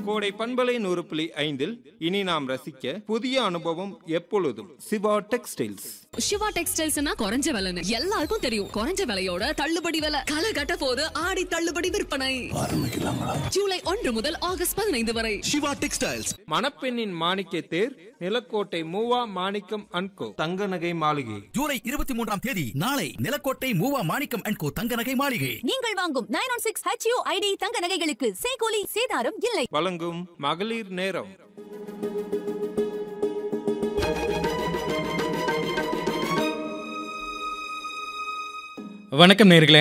கோடை பண்பலை நூறு புள்ளி ஐந்தில் இனி நாம் ரசிக்க புதிய அனுபவம் எப்பொழுதும் சிவா டெக்ஸ்டைல்ஸ் சிவா டெக்ஸ்டைல்ஸ்னா குறைஞ்ச விலைன்னு எல்லாருக்கும் தெரியும் குறைஞ்ச விலையோட தள்ளுபடி விலை களை கட்ட போது ஆடி தள்ளுபடி விற்பனை ஜூலை ஒன்று முதல் ஆகஸ்ட் பதினைந்து வரை சிவா டெக்ஸ்டைல்ஸ் மணப்பெண்ணின் மாணிக்க தேர் நிலக்கோட்டை மூவா மாணிக்கம் அன்கோ தங்க நகை மாளிகை ஜூலை இருபத்தி மூன்றாம் தேதி நாளை நிலக்கோட்டை மூவா மாணிக்கம் அண்ட் கோ தங்க நகை மாளிகை நீங்கள் வாங்கும் nine one six HU ID தங்க நகைகளுக்கு சேகோலி சேதாரம் இல்லை வழங்கும் மகளிர் நேரம் வணக்கம் நேர்களே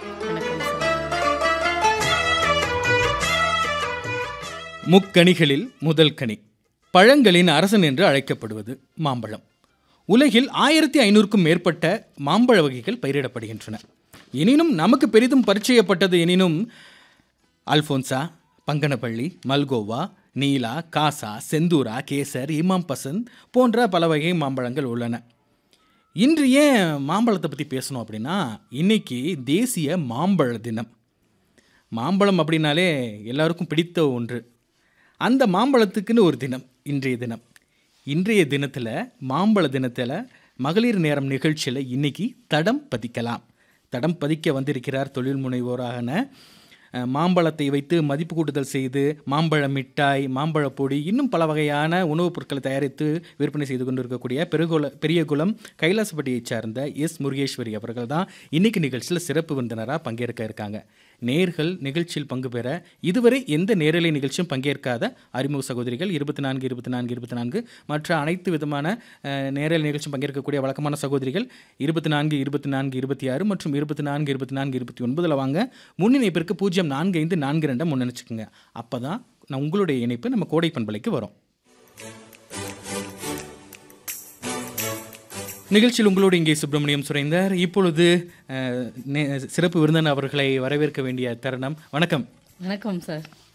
முக்கணிகளில் முதல் கனி பழங்களின் அரசன் என்று அழைக்கப்படுவது மாம்பழம் உலகில் ஆயிரத்தி ஐநூறுக்கும் மேற்பட்ட மாம்பழ வகைகள் பயிரிடப்படுகின்றன எனினும் நமக்கு பெரிதும் பரிச்சயப்பட்டது எனினும் அல்போன்சா பங்கனப்பள்ளி மல்கோவா நீலா காசா செந்தூரா கேசர் இமாம் பசந்த் போன்ற பல வகை மாம்பழங்கள் உள்ளன இன்று ஏன் மாம்பழத்தை பற்றி பேசணும் அப்படின்னா இன்னைக்கு தேசிய மாம்பழ தினம் மாம்பழம் அப்படின்னாலே எல்லாருக்கும் பிடித்த ஒன்று அந்த மாம்பழத்துக்குன்னு ஒரு தினம் இன்றைய தினம் இன்றைய தினத்தில் மாம்பழ தினத்தில் மகளிர் நேரம் நிகழ்ச்சியில் இன்னைக்கு தடம் பதிக்கலாம் தடம் பதிக்க வந்திருக்கிறார் தொழில் முனைவோரான அஹ், மாம்பழத்தை வைத்து மதிப்பு கூட்டுதல் செய்து மாம்பழ மிட்டாய் மாம்பழ பொடி இன்னும் பல வகையான உணவுப் பொருட்களை தயாரித்து விற்பனை செய்து கொண்டிருக்கக்கூடிய பெருகுல பெரியகுளம் கைலாசப்பட்டியைச் சார்ந்த எஸ் முருகேஸ்வரி அவர்கள் தான் இன்னைக்கு நிகழ்ச்சியில் சிறப்பு விருந்தினராக பங்கேற்க இருக்காங்க நேர்கள் நிகழ்ச்சியில் பங்கு பெற இதுவரை எந்த நேரலை நிகழ்ச்சியும் பங்கேற்காத அறிமுக சகோதரிகள் இருபத்தி நான்கு இருபத்தி நான்கு இருபத்தி நான்கு மற்ற அனைத்து விதமான அஹ், நேரலை நிகழ்ச்சியும் பங்கேற்கக்கூடிய வழக்கமான சகோதரிகள் இருபத்தி நான்கு இருபத்தி நான்கு இருபத்தி ஆறு மற்றும் இருபத்தி நான்கு இருபத்தி நான்கு இருபத்தி ஒன்பதில் வாங்க முன் இணைப்பிற்கு பூஜ்ஜியம் நான்கு ஐந்து நான்கு ரெண்டை முன்னணிச்சுக்குங்க அப்போ தான் நான் உங்களுடைய இணைப்பு நம்ம கோடை பண்பலைக்கு வரும் நிகழ்ச்சியில் உங்களோடு இங்கே சுப்பிரமணியம் சுரைந்தார் இப்பொழுது அஹ், நே- சிறப்பு விருந்தினர் அவர்களை வரவேற்க வேண்டிய தருணம் வணக்கம் வணக்கம் சார்